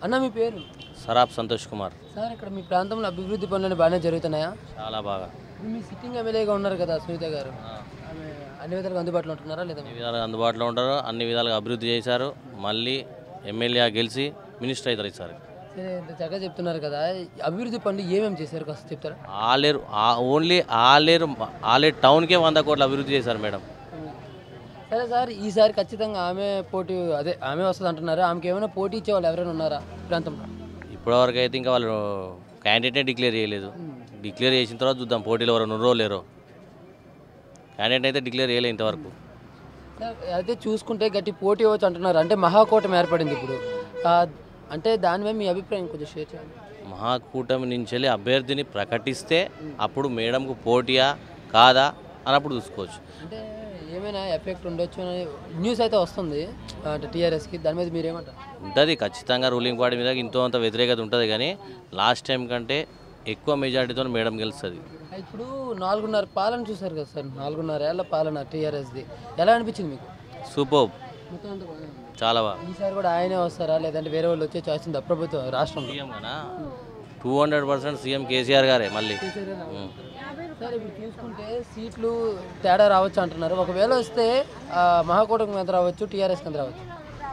అన్న మీ పేరు సరాబ్ సంతోష్ కుమార్ సార్ ఇక్కడ మీ ప్రాంతంలో అభివృద్ధి పనులు బాగానే జరుగుతున్నాయా చాలా బాగా ఇప్పుడు మీ సిట్టింగ్ ఎమ్మెల్యేగా ఉన్నారు కదా సునీత గారు ఆమె అన్ని విధాలుగా అందుబాటులో ఉంటున్నారా లేదా అన్ని విధాలుగా అందుబాటులో ఉంటారు అన్ని విధాలుగా అభివృద్ధి చేశారు మళ్ళీ ఎమ్మెల్యే గెలిచి మినిస్టర్ అవుతారు ఈసారి సరే ఇంత చక్కగా చెప్తున్నారు కదా అభివృద్ధి పనులు ఏమేమి చేశారు కాస్త చెప్తారా ఆలేరు ఆ- ఓన్లీ ఆలేరు ఆలేరు టౌన్కే వంద కోట్ల అభివృద్ధి చేశారు మేడం సరే సార్ ఈసారి ఖచ్చితంగా ఆమె పోటీ అదే ఆమె వస్తుంది అంటున్నారు ఆమెకి ఏమైనా పోటీ ఇచ్చే వాళ్ళు ఎవరైనా ఉన్నారా ఈ ప్రాంతంలో ఇప్పటివరకు అయితే ఇంకా వాళ్ళు క్యాండిడేట్నే డిక్లేర్ చేయలేదు డిక్లేర్ చేసిన తర్వాత చూద్దాం పోటీలో ఎవరు ఉన్నారో లేరో క్యాండిడేట్ అయితే డిక్లేర్ చేయలేదు ఇంతవరకు సార్, అయితే చూసుకుంటే గట్టి పోటీ ఇవ్వచ్చు అంటున్నారు అంటే మహాకూటమి ఏర్పడింది ఇప్పుడు ఆ, అంటే దాని మీద మీ అభిప్రాయం కొంచెం షేర్ చేయండి మహాకూటమి నుంచి వెళ్ళి అభ్యర్థిని ప్రకటిస్తే అప్పుడు మేడంకు పోటీయా కాదా అన్నప్పుడు చూసుకోవచ్చు అంటే ఏమైనా ఎఫెక్ట్ ఉండొచ్చు అని న్యూస్ అయితే వస్తుంది అంటే టీఆర్ఎస్కి దాని మీద మీరేమంటారు ఉంటుంది ఖచ్చితంగా రూలింగ్ పార్టీ మీద ఇంతో అంత వ్యతిరేకత ఉంటుంది కానీ లాస్ట్ టైం కంటే ఎక్కువ మెజారిటీతో మేడం గెలుస్తుంది ఇప్పుడు నాలుగున్నర పాలన చూసారు కదా సార్ నాలుగున్నర ఏళ్ళ పాలన టీఆర్ఎస్ది ఎలా అనిపించింది మీకు సూపర్ మొత్తం అంతా బాగానే ఉంది. చాలా బాగా ఈసారి కూడా ఆయనే వస్తారా లేదంటే వేరే వాళ్ళు వచ్చే ఛాయిస్ ఉందా ప్రభుత్వం రాష్ట్రంలో సీఎం కదా two hundred percent CM KCR గారే మళ్ళీ ఉం. సార్ ఇప్పుడు చూసుకుంటే సీట్లు తేడా రావచ్చు అంటున్నారు ఒకవేళ వస్తే ఆ, మహాకూటమి ఎంత రావచ్చు టీఆర్ఎస్ ఎంత రావచ్చు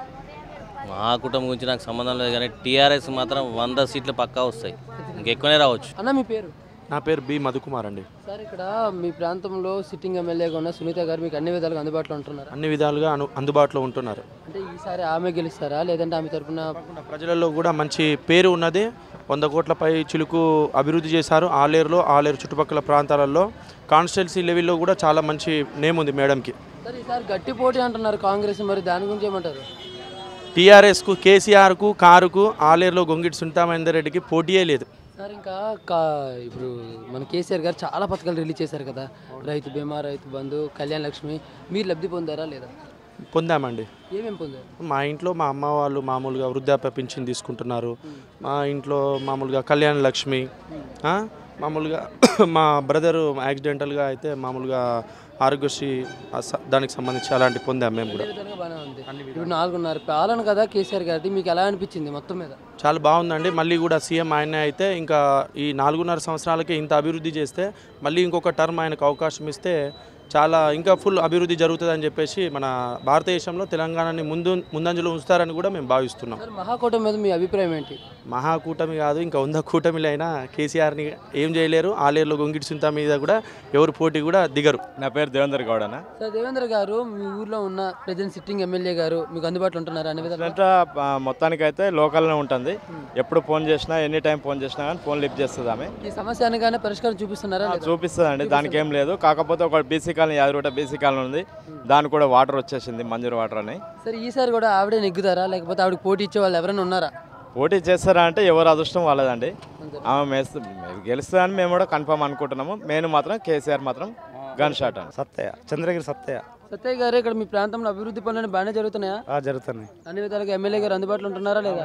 మహాకూటమి గురించి నాకు సంబంధం లేదు కానీ టీఆర్ఎస్ మాత్రం వంద సీట్లు పక్కా వస్తాయి ఇంకెక్కువనే రావచ్చు అన్న మీ పేరు నా పేరు బి మధుకుమార్ అండి సార్ ఇక్కడ మీ ప్రాంతంలో సిట్టింగ్ ఎమ్మెల్యేగా ఉన్న సునీత గారు మీకు అన్ని విధాలుగా అందుబాటులో ఉంటున్నారు అన్ని విధాలుగా అను అందుబాటులో ఉంటున్నారు అంటే ఈసారి ఆమె గెలుస్తారా లేదంటే ఆమె తరపున కాకుండా ప్రజలలో కూడా మంచి పేరు ఉన్నది వంద కోట్లపై చిలుకు అభివృద్ధి చేశారు ఆలేరులో ఆలేరు చుట్టుపక్కల ప్రాంతాలలో కాన్స్టిట్యున్సీ లెవెల్లో కూడా చాలా మంచి నేమ్ ఉంది మేడంకి సార్ ఈసారి గట్టి పోటీ అంటున్నారు కాంగ్రెస్ మరి దాని గురించి ఏమంటారు టీఆర్ఎస్కు కేసీఆర్కు కారుకు ఆలేరులో గొంగిటి సునీతామహేందర్ రెడ్డికి పోటీయే లేదు సార్ ఇంకా కా- ఇప్పుడు మన కేసీఆర్ గారు చాలా పథకాలు రిలీజ్ చేశారు కదా రైతు బీమా రైతు బంధు కళ్యాణ్ లక్ష్మి మీరు లబ్ధి పొందారా లేదా పొందామండి ఏమేమి పొందారు మా ఇంట్లో మా అమ్మ వాళ్ళు మామూలుగా వృద్ధాప్య పింఛన్ తీసుకుంటున్నారు మా ఇంట్లో మామూలుగా కళ్యాణ లక్ష్మి ఆ, మామూలుగా మా బ్రదరు యాక్సిడెంటల్గా అయితే మామూలుగా ఆరోగ్యశ్రీ ఆ స- దానికి సంబంధించి అలాంటి పొందాం మేము కూడా అన్ని విధాలుగా బాగానే ఉంది ఇప్పుడు నాలుగున్నర పాలన కదా కేసీఆర్ గారిది మీకు ఎలా అనిపించింది మొత్తం మీద చాలా బాగుందండి మళ్ళీ కూడా సీఎం ఆయనే అయితే ఇంకా ఈ నాలుగున్నర సంవత్సరాలకి ఇంత అభివృద్ధి చేస్తే మళ్ళీ ఇంకొక టర్మ్ ఆయనకు అవకాశం ఇస్తే చాలా ఇంకా ఫుల్ అభివృద్ధి జరుగుతుందని చెప్పేసి మన భారతదేశంలో తెలంగాణని ముందు ముందంజలో ఉంచుతారని కూడా మేము భావిస్తున్నాం సార్ మహాకూటమి మీద మీ అభిప్రాయం ఏంటి మహాకూటమి కాదు ఇంకా వంద కూటమిలు అయినా కేసీఆర్ని ఏం చేయలేరు ఆలేరులో గొంగిడి సుంత మీద కూడా ఎవరు పోటీ కూడా దిగరు నా పేరు దేవేందర్ గౌడ్ అన్న సార్ దేవేంద్ర గారు మీ ఊర్లో ఉన్న ప్రజెంట్ సిట్టింగ్ ఎమ్మెల్యే గారు మీకు అందుబాటులో ఉంటున్నారు అన్ని విధాలుగా అంటే మొత్తానికి అయితే లోకల్నే ఉంటుంది ఎప్పుడు ఫోన్ చేసినా ఎనీ టైం ఫోన్ చేసినా కానీ ఫోన్ లిఫ్ట్ చేస్తుంది ఆమె ఈ సమస్య అనగానే పరిష్కారం చూపిస్తున్నారా లేదా? చూపిస్తుందండి దానికి ఏం లేదు కాకపోతే ఒక BC colony Yadagirigutta BC colony ఉంది దానికి కూడా వాటర్ వచ్చేసింది మంజూరు వాటర్ అని సరే ఈసారి కూడా ఆవిడే నెగ్గుతారా లేకపోతే ఆవిడకి పోటీ ఇచ్చే వాళ్ళు ఎవరైనా ఉన్నారా పోటీ చేస్తారా అంటే ఎవరు అదృష్టం వాళ్ళదండి ఆమె మేస్తు గెలుస్తుందని మేము కూడా కన్ఫర్మ్ అనుకుంటున్నాము నేను మాత్రం కేసీఆర్ మాత్రం గన్ షాట్ అని సత్తయ్య చంద్రగిరి సత్తయ్య సత్యయ్య గారు ఇక్కడ మీ ప్రాంతంలో అభివృద్ధి పనులు బాగానే జరుగుతున్నాయా ఆ, జరుగుతున్నాయి అన్ని విధాలుగా ఎమ్మెల్యే గారు అందుబాటులో ఉంటున్నారా లేదా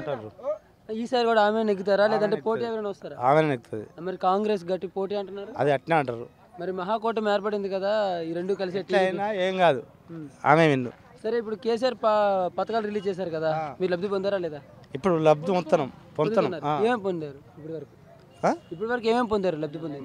ఈసారి కూడా ఆమె నెగ్గుతారా లేదంటే పోటీ ఎవరైనా వస్తారా ఆమెనే ఎక్కుతుంది మరి కాంగ్రెస్ గట్టి పోటీ అంటున్నారు అది అట్నే అంటారు మరి మహాకూటమి ఏర్పడింది కదా ఈ రెండు కలిసి ఎట్లా అయినా ఏం కాదు ఆమె విన్ను సరే ఇప్పుడు కేసీఆర్ ప- పథకాలు రిలీజ్ చేశారు కదా మీరు లబ్ధి పొందారా లేదా ఇప్పుడు లబ్ధి పొందుతున్నాం పొందుతున్నాం ఆ. ఏమేమి పొందారు ఇప్పటి వరకు ఆ? ఇప్పటి వరకు ఏమేమి పొందారు లబ్ధి పొందారు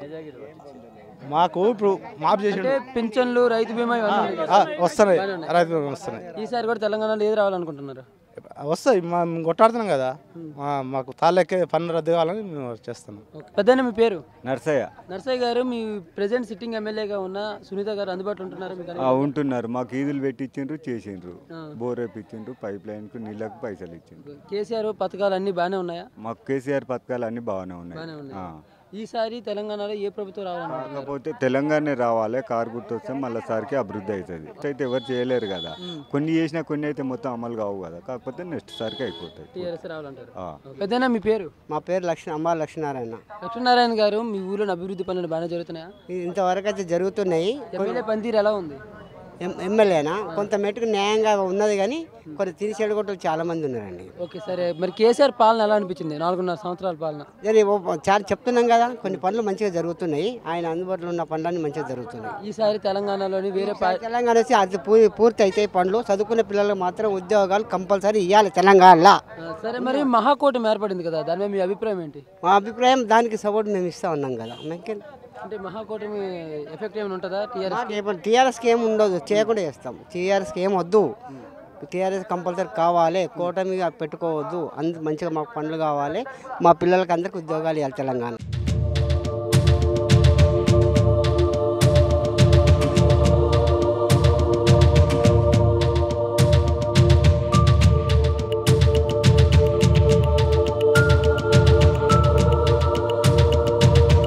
మాకు ఇప్పుడు మాపు చేసి అంటే పింఛన్లు రైతు బీమా ఇవన్నీ ఉన్నాయి కదా. వస్తున్నాయి రైతు వస్తున్నాయి ఈసారి కూడా తెలంగాణలో ఏది రావాలనుకుంటున్నారు వస్తాయి మా మేము కొట్టాడుతున్నాం కదా మా- మాకు తాళ్ళెక్కే పన్ను రద్దు కావాలని మేము చేస్తున్నాం పెద్దన్న మీ పేరు నర్సయ్య నర్సయ్య గారు మీ ప్రెజెంట్ సిట్టింగ్ ఎమ్మెల్యేగా ఉన్న సునీత గారు అందుబాటులో ఉంటున్నారు మీకు ఆ, ఉంటున్నారు మాకు ఈదులు పెట్టించిండ్రు చేసిండ్రు బోర్ వేపించిండ్రు పైప్ లైన్కు నీళ్ళకు పైసలు ఇచ్చిండ్రు కేసీఆర్ పథకాలు అన్ని బాగానే ఉన్నాయా మాకు కేసీఆర్ పథకాలు అన్నీ బాగానే బాగానే ఉన్నాయి ఉన్నాయి ఆ. ఈసారి తెలంగాణలో ఏ ప్రభుత్వం రావాలనుకుంటున్నారు కాకపోతే తెలంగాణ రావాలి కారు గుర్తు వస్తే మళ్ళీ సారికి అభివృద్ధి అవుతుంది అయితే ఎవరు చేయలేరు కదా కొన్ని చేసినా కొన్ని అయితే మొత్తం అమలు కావు కదా కాకపోతే నెక్స్ట్ సారికి అయిపోతాయి టీఆర్ఎస్ రావాలంటారు ఆ. పెద్దన్న మీ పేరు మా పేరు లక్ష్మీ అంబా లక్ష్మీనారాయణ లక్ష్మీనారాయణ గారు మీ ఊళ్ళో అభివృద్ధి పనులు బాగానే జరుగుతున్నాయా ఇంతవరకు అయితే జరుగుతున్నాయి ఎమ్మెల్యే పనితీరు ఎలా ఉంది ఎం- ఎమ్మెల్యేనా కొంత మెట్టుకు న్యాయంగా ఉన్నది కానీ కొన్ని తిరిగి చెడగొట్టలు చాలా మంది ఉన్నారండి ఓకే సరే మరి కేసీఆర్ పాలన ఎలా అనిపించింది నాలుగున్నర సంవత్సరాల పాలన నేను ఓ- చాలా చెప్తున్నాం కదా కొన్ని పనులు మంచిగా జరుగుతున్నాయి ఆయన అందుబాటులో ఉన్న పనులన్నీ మంచిగా జరుగుతున్నాయి ఈసారి తెలంగాణలోని వేరే పా తెలంగాణ వచ్చి అది పూ- పూర్తి అయితే పనులు చదువుకునే పిల్లలకు మాత్రం ఉద్యోగాలు కంపల్సరీ ఇవ్వాలి తెలంగాణలో ఆ, సరే మరి మహాకూటమి ఏర్పడింది కదా దాని మీద మీ అభిప్రాయం ఏంటి మా అభిప్రాయం దానికి సపోర్ట్ మేము ఇస్తా ఉన్నాం కదా మీకు అంటే మహాకూటమి ఎఫెక్ట్ ఏమైనా ఉంటుందా టీఆర్ఎస్ టీఆర్ఎస్కి ఏమి ఉండదు చేయకుండా చేస్తాం టీఆర్ఎస్కి ఏం వద్దు టీఆర్ఎస్ కంపల్సరీ కావాలి కూటమిగా పెట్టుకోవద్దు అంత మంచిగా మాకు పనులు కావాలి మా పిల్లలకి అందరికి ఉద్యోగాలు ఇవ్వాలి తెలంగాణ